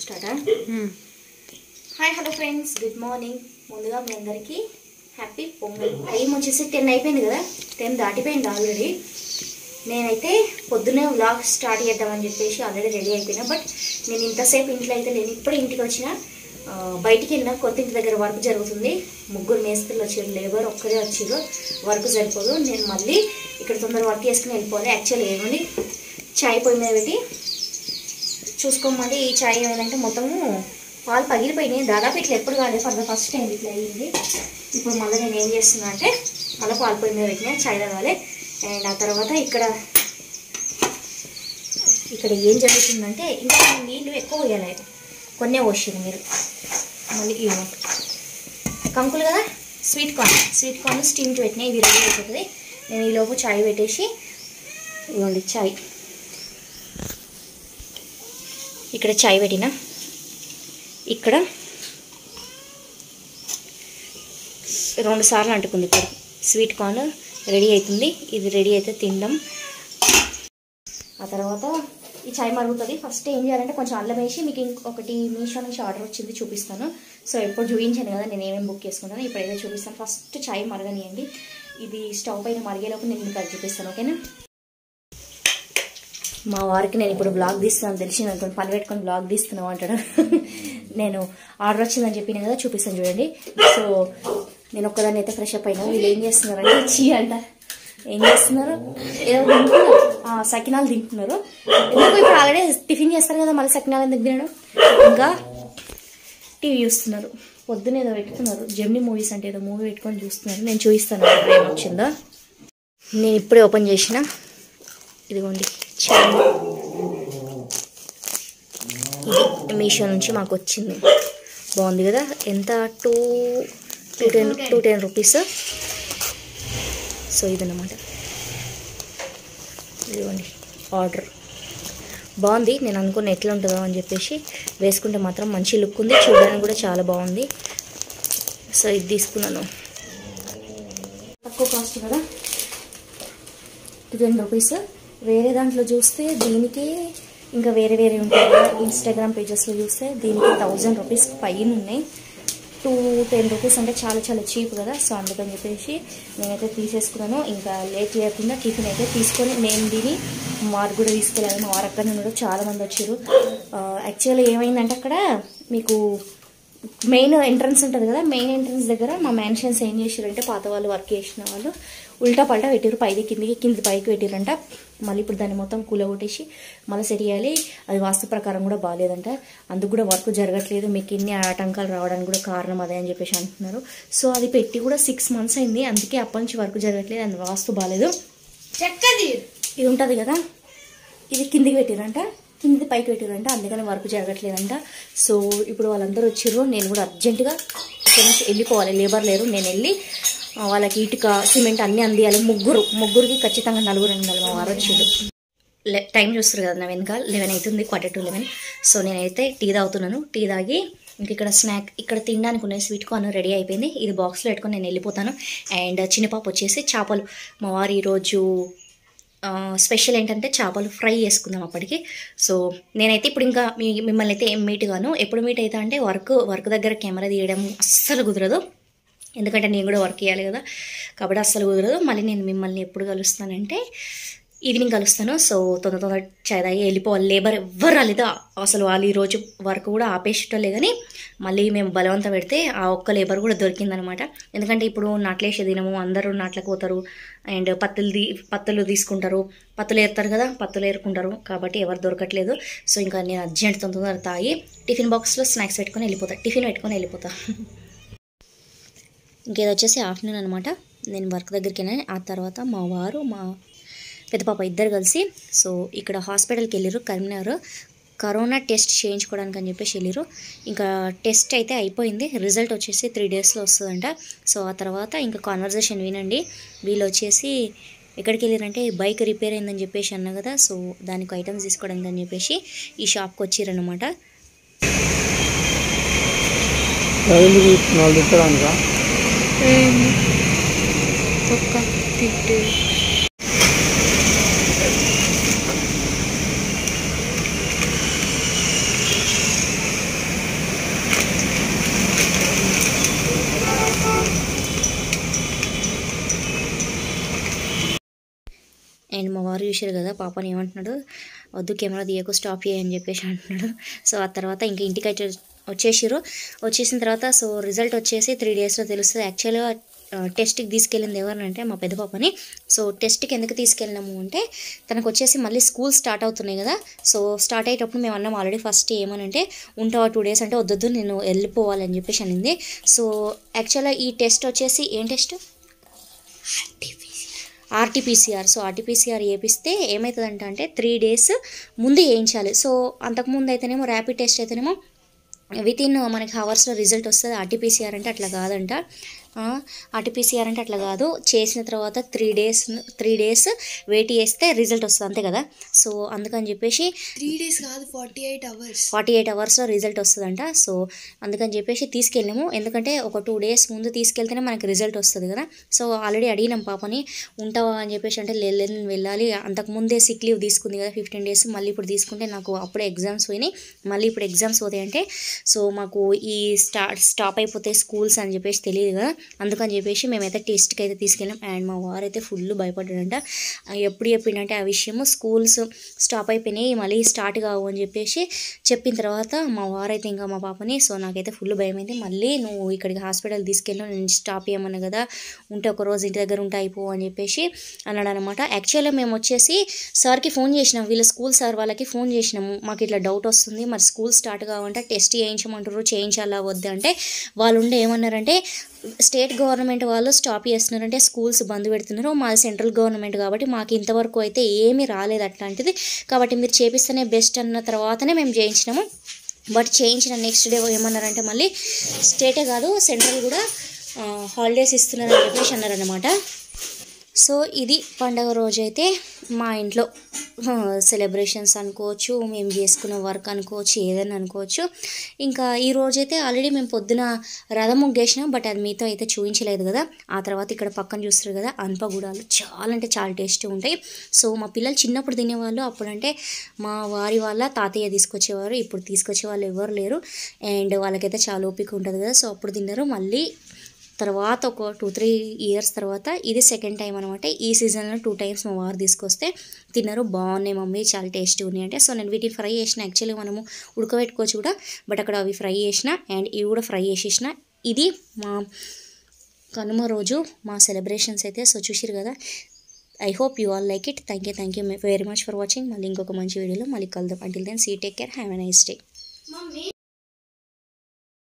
స్టార్టా hi hello friends good morning ముందుగా మీ అందరికీ హ్యాపీ పొంగల్ టైం వచ్చేసి టెన్ అయిపోయింది కదా టెన్ దాటిపోయింది ఆల్రెడీ నేనైతే పొద్దున్నే వ్లాగ్ స్టార్ట్ చేద్దామని చెప్పేసి ఆల్రెడీ రెడీ అయిపోయినా బట్ నేను ఇంతసేపు ఇంట్లో అయితే నేను ఇప్పుడు ఇంటికి వచ్చిన ఆ, బయటికి వెళ్ళిన కొత్త ఇంటి దగ్గర వర్క్ జరుగుతుంది ముగ్గురు మేస్త్రులు వచ్చారు లేబర్ ఒక్కరే వచ్చారు వర్క్ సరిపోదు నేను మళ్ళీ ఇక్కడ తొందర వర్క్ చేసుకుని వెళ్ళిపోవాలి యాక్చువల్లీ ఏమండి చాయ్ పొయ్యి మీద పెట్టి చూసుకోమండి ఈ చాయ్ ఏమైందంటే మొత్తము పాలు పగిలిపోయినాయి దాదాపు ఇట్లా ఎప్పుడు కాలేదు ఫర్ ద ఫస్ట్ టైం ఇట్లా అయ్యింది ఇప్పుడు మళ్ళీ నేను ఏం చేస్తున్నా అంటే మళ్ళీ పాలు పొయ్యి మీద పెట్టినా చాయ్ తాగాలి అండ్ ఆ తర్వాత ఇక్కడ ఇక్కడ ఏం జరుగుతుందంటే ఇంకా నీళ్ళు ఎక్కువ పోయాలి కొన్నే పోసింది మీరు మళ్ళీ ఇవి కంకులు కదా స్వీట్ కార్న్ స్వీట్ కార్న్ స్టీమ్కి పెట్టినాయి ఇవి రెడీ అయిపోతుంది నేను ఈ లోపు చాయ్ పెట్టేసి ఇవ్వండి చాయ్ ఇక్కడ చాయ్ పెట్టిన ఇక్కడ రెండు సార్లు అంటుకుంది ఇప్పుడు స్వీట్ కార్న్ రెడీ అవుతుంది ఇది రెడీ అయితే తినడం ఆ తర్వాత ఈ చాయ్ మరుగుతుంది ఫస్ట్ ఏం చేయాలంటే కొంచెం అల్లం వేసి మీకు ఇంకొకటి మీషో నుంచి ఆర్డర్ వచ్చింది చూపిస్తాను సో ఎప్పుడు చూపించాను కదా నేను ఏమేమి బుక్ చేసుకుంటాను ఇప్పుడు ఏదో చూపిస్తాను ఫస్ట్ చాయ్ మరగనియండి ఇది స్టవ్ పైన మరిగేలోపు నేను మీకు అది చూపిస్తాను ఓకేనా మా వారికి నేను ఇప్పుడు బ్లాగ్ తీస్తున్నాను తెలిసింది అనుకోండి పని పెట్టుకొని బ్లాగ్ తీస్తున్నావు అంటాడు నేను ఆర్డర్ వచ్చిందని చెప్పిన కదా చూపిస్తాను చూడండి సో నేను ఒక్కదాన్ని అయితే ఫ్రెష్ అప్ అయినా వీళ్ళు ఏం చేస్తున్నారంటే చీ అంట ఏం చేస్తున్నారు ఏదో తింటున్నారు ఆ, సకినాలు తింటున్నారు ఎందుకు ఇప్పుడు ఆల్రెడీ టిఫిన్ చేస్తారు కదా మళ్ళీ సకినాలు ఎందుకు తినడం ఇంకా టీవీ చూస్తున్నారు పొద్దున ఏదో పెట్టుకున్నారు జెమ్ని మూవీస్ అంటే ఏదో మూవీ పెట్టుకొని చూస్తున్నారు నేను చూపిస్తాను ఆర్డర్ ఏమొచ్చిందో నేను ఇప్పుడే ఓపెన్ చేసిన ఇదిగోండి చాయ్ ఇది మీషో నుంచి మాకు వచ్చింది బాగుంది కదా ఎంత two two ten two ten rupees so ఇదన్నమాట ఇదిగోండి ఆర్డర్ బాగుంది నేను అనుకున్న ఎట్లా ఉంటుందో అని చెప్పేసి వేసుకుంటే మాత్రం మంచి లుక్ ఉంది చూడడానికి కూడా చాలా బాగుంది సో ఇది తీసుకున్నాను తక్కువ కాస్ట్ కదా టెన్ రూపీస్ వేరే దాంట్లో చూస్తే దీనికి ఇంకా వేరే వేరే ఉంటాయి కదా ఇన్స్టాగ్రామ్ పేజెస్లో చూస్తే దీనికి థౌజండ్ రూపీస్ పైన ఉన్నాయి టూ టెన్ రూపీస్ అంటే చాలా చాలా చీప్ కదా సో అందుకని చెప్పేసి నేనైతే తీసేసుకున్నాను ఇంకా లేట్ చేయకుండా టిఫిన్ అయితే తీసుకొని నేను దీని మాకు కూడా తీసుకెళ్ళాను మా వారు అక్కడ నుండి చాలా మంది వచ్చారు యాక్చువల్గా ఏమైందంటే అక్కడ మీకు మెయిన్ ఎంట్రన్స్ ఉంటుంది కదా మెయిన్ ఎంట్రన్స్ దగ్గర మా మ్యాన్షన్స్ ఏం చేసారంటే పాత వాళ్ళు వర్క్ చేసిన వాళ్ళు ఉల్టా పల్టా పెట్టారు పైది కిందికి కింది పైకి పెట్టారంట మళ్ళీ ఇప్పుడు దాన్ని మొత్తం కూలగొట్టేసి మళ్ళీ సెట్ చేయాలి అది వాస్తు ప్రకారం కూడా బాగాలేదంట అందుకు కూడా వర్క్ జరగట్లేదు మీకు ఇన్ని ఆటంకాలు రావడానికి కూడా కారణం అదే అని చెప్పేసి అంటున్నారు సో అది పెట్టి కూడా సిక్స్ మంత్స్ అయింది అందుకే అప్పటి నుంచి వర్క్ జరగట్లేదు అది వాస్తు బాగాలేదు చెక్కది ఇది ఉంటుంది కదా ఇది కిందికి పెట్టిరంట కింది పైకి పెట్టిరంట అందుకని వర్క్ జరగట్లేదంట సో ఇప్పుడు వాళ్ళందరూ వచ్చిర్రు నేను కూడా అర్జెంటుగా ఇక్కడ నుంచి వెళ్ళిపోవాలి లేబర్ లేరు నేను వెళ్ళి ఆ, వాళ్ళకి ఇటుక సిమెంట్ అన్నీ అందియాలి ముగ్గురు ముగ్గురికి ఖచ్చితంగా నలుగురు ఉండాలి మా వారు వచ్చిండు లే- టైం చూస్తారు కదా నా వెనక లెవెన్ అవుతుంది క్వార్టర్ టు లెవెన్ సో నేనైతే టీ తాగుతున్నాను టీ తాగి ఇంక ఇక్కడ స్నాక్ ఇక్కడ తినడానికి ఉన్నాయి స్వీట్ కార్న్ రెడీ అయిపోయింది ఇది బాక్స్లో పెట్టుకొని నేను వెళ్ళిపోతాను అండ్ చిన్నపాప వచ్చేసి చేపలు మా వారు ఈరోజు ఆ, స్పెషల్ ఏంటంటే చేపలు ఫ్రై చేసుకుందాం అప్పటికి సో నేనైతే ఇప్పుడు ఇంకా మీ మిమ్మల్ని అయితే ఏం మీట్ గాను ఎప్పుడు మీట్ అవుతా అంటే వర్క్ వర్క్ దగ్గర కెమెరా తీయడం అస్సలు కుదరదు ఎందుకంటే నేను కూడా వర్క్ చేయాలి కదా కాబట్టి అస్సలు కుదరదు మళ్ళీ నేను మిమ్మల్ని ఎప్పుడు కలుస్తానంటే ఈవినింగ్ కలుస్తాను సో తొందర తొందర చాయ్ తాగి వెళ్ళిపోవాలి లేబర్ ఎవ్వరు రాలేదు అసలు వాళ్ళు ఈరోజు వర్క్ కూడా ఆపేసేటోళ్ళే కానీ మళ్ళీ మేము బలవంతం పెడితే ఆ ఒక్క లేబర్ కూడా దొరికిందనమాట ఎందుకంటే ఇప్పుడు నాట్లేసే దినము అందరూ నాట్లకు పోతారు అండ్ పత్తులు తీ పత్తులు తీసుకుంటారు పత్తులు ఏరుతారు కదా పత్తులు ఏరుకుంటారు కాబట్టి ఎవరు దొరకట్లేదు సో ఇంకా నేను అర్జెంట్ తొందర తొందర తాగి టిఫిన్ బాక్స్లో స్నాక్స్ పెట్టుకొని వెళ్ళిపోతా టిఫిన్ పెట్టుకొని వెళ్ళిపోతా ఇంకేది వచ్చేసి ఆఫ్టర్నూన్ అనమాట నేను వర్క్ దగ్గరికి వెళ్ళాను ఆ తర్వాత మా వారు మా పెద్ద పాప ఇద్దరు కలిసి సో ఇక్కడ హాస్పిటల్కి వెళ్ళారు కరీంనగర్ కరోనా టెస్ట్ చేయించుకోవడానికి అని చెప్పేసి వెళ్ళారు ఇంకా టెస్ట్ అయితే అయిపోయింది రిజల్ట్ వచ్చేసి త్రీ డేస్లో వస్తుందంట సో ఆ తర్వాత ఇంకా కాన్వర్జేషన్ వినండి వీళ్ళు వచ్చేసి ఎక్కడికి వెళ్ళారంటే బైక్ రిపేర్ అయిందని చెప్పేసి అన్నా కదా సో దానికి ఐటమ్స్ తీసుకోవడానికి అని చెప్పేసి ఈ షాప్కి వచ్చిర్రనమాట ఎందుకు తీసుకున్నావు తిట్టడానికా ఒక్క తిట్టు చూశారు కదా పాపని ఏమంటున్నాడు వద్దు కెమెరా తీయకు స్టాప్ చేయని చెప్పేసి అంటున్నాడు సో ఆ తర్వాత ఇంకా ఇంటికి అయితే వచ్చేసారు వచ్చేసిన తర్వాత సో రిజల్ట్ వచ్చేసి త్రీ డేస్లో తెలుస్తుంది యాక్చువల్గా టెస్ట్కి తీసుకెళ్ళింది ఎవరినంటే మా పెద్ద పాపని సో టెస్ట్కి ఎందుకు తీసుకెళ్ళినాము అంటే తనకు వచ్చేసి మళ్ళీ స్కూల్ స్టార్ట్ అవుతున్నాయి కదా సో స్టార్ట్ అయ్యేటప్పుడు మేము అన్నాం ఆల్రెడీ ఫస్ట్ ఏమనంటే ఉంటావా టూ డేస్ అంటే వద్దొద్దు నేను వెళ్ళిపోవాలని చెప్పేసి అనింది సో యాక్చువల్గా ఈ టెస్ట్ వచ్చేసి ఏం టెస్ట్ ఆర్టీపీసీఆర్ సో ఆర్టీపీసీఆర్ వేపిస్తే ఏమవుతుందంట అంటే త్రీ డేస్ ముందు వేయించాలి సో అంతకుముందు అయితేనేమో ర్యాపిడ్ టెస్ట్ అయితేనేమో విత్ ఇన్ మనకి హవర్స్లో రిజల్ట్ వస్తుంది ఆర్టీపీసీఆర్ అంటే అట్లా కాదంట ఆర్టీపీసీఆర్ అంటే అట్లా కాదు చేసిన తర్వాత three days three days wait చేస్తే రిజల్ట్ వస్తుంది అంతే కదా సో అందుకని చెప్పేసి త్రీ డేస్ కాదు forty eight hours forty eight అవర్స్లో రిజల్ట్ వస్తుందంట సో అందుకని చెప్పేసి తీసుకెళ్ళాము ఎందుకంటే ఒక టూ డేస్ ముందు తీసుకెళ్తేనే మనకి రిజల్ట్ వస్తుంది కదా సో ఆల్రెడీ అడిగినాం పాపని ఉంటావా అని చెప్పేసి అంటే "లే- లేదు నేను వెళ్ళాలి అంతకుముందే సిక్ లీవ్ తీసుకుంది కదా ఫిఫ్టీన్ డేస్ మళ్ళీ ఇప్పుడు తీసుకుంటే నాకు అప్పుడే ఎగ్జామ్స్ పోయినాయి మళ్ళీ ఇప్పుడు ఎగ్జామ్స్ పోతాయంటే సో మాకు ఈ స్టార్ట్ స్టాప్ అయిపోతాయి స్కూల్స్ అని చెప్పేసి తెలియదు కదా అందుకని చెప్పేసి మేమైతే టెస్ట్కి అయితే తీసుకెళ్ళాం అండ్ మా వారు అయితే ఫుల్ భయపడ్డాడంట ఆ, ఎప్పుడు చెప్పిండంటే ఆ విషయము స్కూల్స్ స్టాప్ అయిపోయినాయి మళ్ళీ స్టార్ట్ కావు అని చెప్పేసి చెప్పిన తర్వాత మా వారైతే ఇంకా మా పాపని సో నాకైతే ఫుల్ భయం అయింది మళ్ళీ నువ్వు ఇక్కడికి హాస్పిటల్ తీసుకెళ్ళి నేను స్టాప్ చేయమన్నా కదా ఉంటే ఒక రోజు ఇంటి దగ్గర ఉంటే అయిపో అని చెప్పేసి అన్నాడు అనమాట యాక్చువల్గా మేము వచ్చేసి సార్కి ఫోన్ చేసినాం వీళ్ళ స్కూల్ సార్ వాళ్ళకి ఫోన్ చేసినాము మాకు ఇట్లా డౌట్ వస్తుంది మరి స్కూల్ స్టార్ట్ కావాలంటే టెస్ట్ చేయించమంటారు చేయించాలా వద్దా అంటే వాళ్ళు ఉండే ఏమన్నారంటే స్టేట్ గవర్నమెంట్ వాళ్ళు స్టాప్ చేస్తున్నారంటే స్కూల్స్ బంద్ పెడుతున్నారు మాది సెంట్రల్ గవర్నమెంట్ కాబట్టి మాకు ఇంతవరకు అయితే ఏమీ రాలేదు అట్లాంటిది కాబట్టి మీరు చేపిస్తేనే బెస్ట్ అన్న తర్వాతనే మేము చేయించినాము బట్ చేయించిన నెక్స్ట్ డే ఏమన్నారంటే మళ్ళీ స్టేటే కాదు సెంట్రల్ కూడా హాలిడేస్ ఇస్తున్నారని చెప్పేసి అన్నారనమాట సో ఇది పండగ రోజైతే మా ఇంట్లో సెలబ్రేషన్స్ అనుకోవచ్చు మేము చేసుకున్న వర్క్ అనుకోవచ్చు ఏదైనా అనుకోవచ్చు ఇంకా ఈ రోజైతే ఆల్రెడీ మేము పొద్దున రథం ముగ్గేసినాం బట్ అది మీతో అయితే చూపించలేదు కదా ఆ తర్వాత ఇక్కడ పక్కన చూస్తారు కదా అనపగూడాలు చాలా అంటే చాలా టేస్టీ ఉంటాయి సో మా పిల్లలు చిన్నప్పుడు తినేవాళ్ళు అప్పుడంటే మా వారి వాళ్ళ తాతయ్య తీసుకొచ్చేవారు ఇప్పుడు తీసుకొచ్చే వాళ్ళు ఎవరు లేరు అండ్ వాళ్ళకైతే చాలా ఓపిక ఉంటుంది కదా సో అప్పుడు తిన్నారు మళ్ళీ తర్వాత ఒక టూ త్రీ ఇయర్స్ తర్వాత ఇది సెకండ్ టైం అనమాట ఈ సీజన్లో టూ టైమ్స్ మా వారు తీసుకొస్తే తిన్నారు బాగున్నాయి మమ్మీ చాలా టేస్టీ ఉన్నాయి అంటే సో నేను వీటిని ఫ్రై చేసిన యాక్చువల్లీ మనము ఉడకబెట్టుకోవచ్చు కూడా బట్ అక్కడ అవి ఫ్రై చేసిన అండ్ ఇవి కూడా ఫ్రై చేసేసిన ఇది మా కనుమ రోజు మా సెలబ్రేషన్స్ అయితే సో చూసిరు కదా I hope you all like it thank you thank you very much for watching మళ్ళీ ఇంకొక మంచి వీడియోలో మళ్ళీ కలుద్దాం until then see take care have a nice day